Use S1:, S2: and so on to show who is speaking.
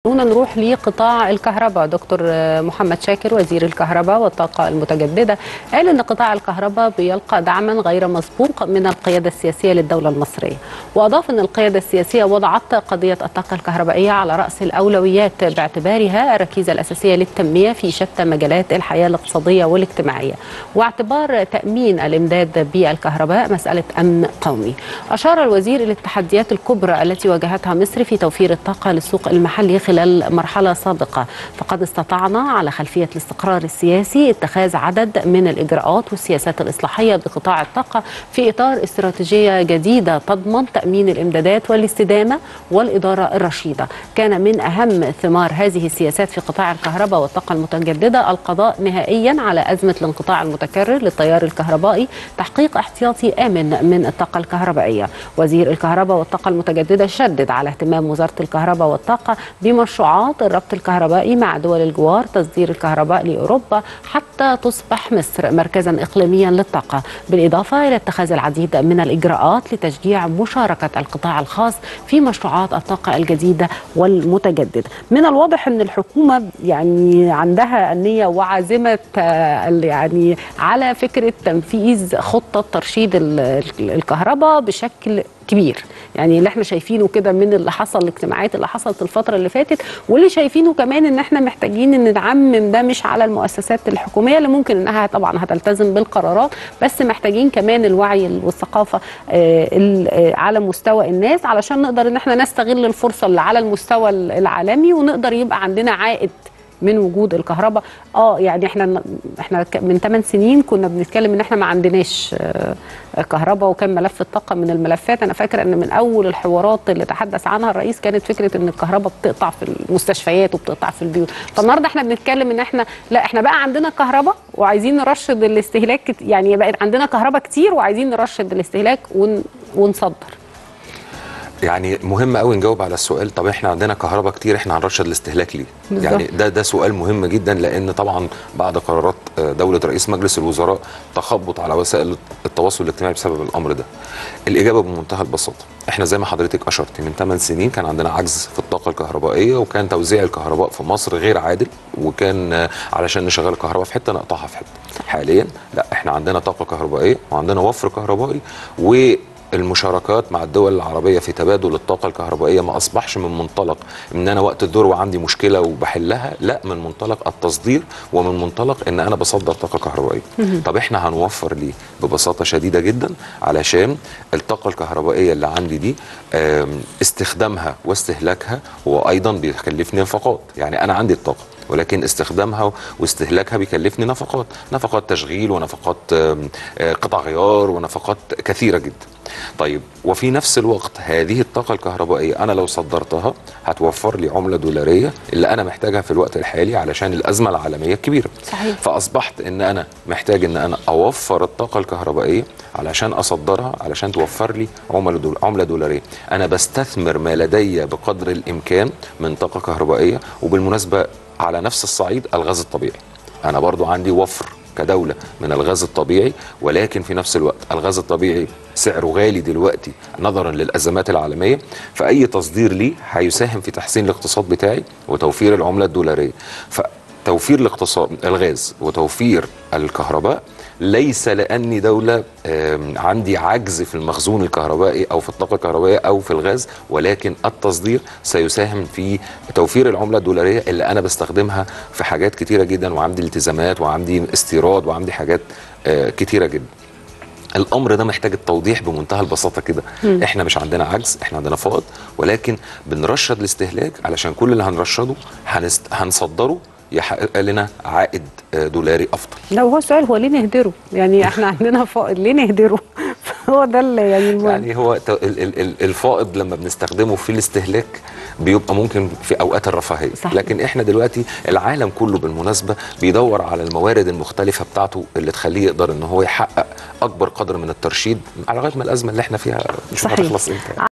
S1: هنا نروح لقطاع الكهرباء دكتور محمد شاكر وزير الكهرباء والطاقة المتجددة قال أن قطاع الكهرباء بيلقى دعما غير مسبوق من القيادة السياسية للدولة المصرية وأضاف أن القيادة السياسية وضعت قضية الطاقة الكهربائية على رأس الأولويات باعتبارها الركيزة الأساسية للتنمية في شتى مجالات الحياة الاقتصادية والاجتماعية واعتبار تأمين الإمداد بالكهرباء مسألة أمن قومي أشار الوزير إلى التحديات الكبرى التي واجهتها مصر في توفير الطاقة للسوق المحلي خلال مرحلة سابقة فقد استطعنا على خلفية الاستقرار السياسي اتخاذ عدد من الإجراءات والسياسات الإصلاحية بقطاع الطاقة في إطار استراتيجية جديدة تضمن تأمين الإمدادات والاستدامة والإدارة الرشيدة كان من أهم ثمار هذه السياسات في قطاع الكهرباء والطاقة المتجددة القضاء نهائيا على أزمة الانقطاع المتكرر للتيار الكهربائي تحقيق احتياطي آمن من الطاقة الكهربائية وزير الكهرباء والطاقة المتجددة شدد على اهتمام وزارة الكهرباء والطاقة بمشروعات الربط الكهربائي مع دول الجوار تصدير الكهرباء لأوروبا حتى تصبح مصر مركزا إقليميا للطاقة بالإضافة إلى اتخاذ العديد من الإجراءات لتشجيع مشاركة القطاع الخاص في مشروعات الطاقة الجديدة والمتجددة من الواضح أن الحكومة يعني عندها النية وعازمة يعني على فكرة تنفيذ خطة ترشيد الكهرباء بشكل كبير يعني اللي احنا شايفينه كده من اللي حصل الاجتماعات اللي حصلت الفتره اللي فاتت واللي شايفينه كمان ان احنا محتاجين ان ندعمم ده مش على المؤسسات الحكوميه اللي ممكن انها طبعا هتلتزم بالقرارات بس محتاجين كمان الوعي والثقافه على مستوى الناس علشان نقدر ان احنا نستغل الفرصه اللي على المستوى العالمي ونقدر يبقى عندنا عائد من وجود الكهرباء اه يعني احنا احنا من 8 سنين كنا بنتكلم ان احنا ما عندناش كهرباء وكان ملف الطاقه من الملفات انا فاكره ان من اول الحوارات اللي تحدث عنها الرئيس كانت فكره ان الكهرباء بتقطع في المستشفيات وبتقطع في البيوت فالنهارده احنا بنتكلم ان احنا لا احنا بقى عندنا كهرباء وعايزين نرشد الاستهلاك يعني بقى عندنا كهرباء كتير وعايزين نرشد الاستهلاك ون ونصدر
S2: يعني مهم قوي نجاوب على السؤال طب احنا عندنا كهرباء كتير احنا هنرشد الاستهلاك ليه؟ بالزبط. يعني ده ده سؤال مهم جدا لان طبعا بعد قرارات دوله رئيس مجلس الوزراء تخبط على وسائل التواصل الاجتماعي بسبب الامر ده. الاجابه بمنتهى البساطه، احنا زي ما حضرتك اشرتي من 8 سنين كان عندنا عجز في الطاقه الكهربائيه وكان توزيع الكهرباء في مصر غير عادل وكان علشان نشغل الكهرباء في حته نقطعها في حته. حاليا لا احنا عندنا طاقه كهربائيه وعندنا وفر كهربائي و المشاركات مع الدول العربية في تبادل الطاقة الكهربائية ما أصبحش من منطلق إن أنا وقت الذروة عندي مشكلة وبحلها لا من منطلق التصدير ومن منطلق إن أنا بصدر طاقة كهربائية طب إحنا هنوفر ليه ببساطة شديدة جدا علشان الطاقة الكهربائية اللي عندي دي استخدامها واستهلاكها هو أيضا بيكلفني نفقات يعني أنا عندي الطاقة ولكن استخدامها واستهلاكها بيكلفني نفقات نفقات تشغيل ونفقات قطع غيار ونفقات كثيرة جدا طيب وفي نفس الوقت هذه الطاقة الكهربائية أنا لو صدرتها هتوفر لي عملة دولارية اللي أنا محتاجها في الوقت الحالي علشان الأزمة العالمية الكبيرة
S1: صحيح.
S2: فأصبحت إن أنا محتاج إن أنا أوفر الطاقة الكهربائية علشان أصدرها علشان توفر لي عملة دول عملة دولارية أنا بستثمر ما لدي بقدر الإمكان من طاقة كهربائية وبالمناسبة على نفس الصعيد الغاز الطبيعي أنا برضو عندي وفر كدولة من الغاز الطبيعي ولكن في نفس الوقت الغاز الطبيعي سعره غالي دلوقتي نظرا للأزمات العالمية فأي تصدير ليه هيساهم في تحسين الاقتصاد بتاعي وتوفير العملة الدولارية فتوفير الاقتصاد الغاز وتوفير الكهرباء ليس لاني دوله عندي عجز في المخزون الكهربائي او في الطاقه الكهربائيه او في الغاز ولكن التصدير سيساهم في توفير العمله الدولاريه اللي انا بستخدمها في حاجات كتيره جدا وعندي التزامات وعندي استيراد وعندي حاجات كتيره جدا الامر ده محتاج التوضيح بمنتهى البساطه كده احنا مش عندنا عجز احنا عندنا فائض ولكن بنرشد الاستهلاك علشان كل اللي هنرشده هنست... هنصدره يحقق لنا عائد دولاري افضل
S1: لو هو السؤال هو ليه نهدره يعني احنا عندنا فائض ليه نهدره هو ده اللي يعني المهم.
S2: يعني هو الفائض لما بنستخدمه في الاستهلاك بيبقى ممكن في اوقات الرفاهيه صحيح. لكن احنا دلوقتي العالم كله بالمناسبه بيدور على الموارد المختلفه بتاعته اللي تخليه يقدر ان هو يحقق اكبر قدر من الترشيد على لغايه ما الازمه اللي احنا فيها مش هتخلص امتى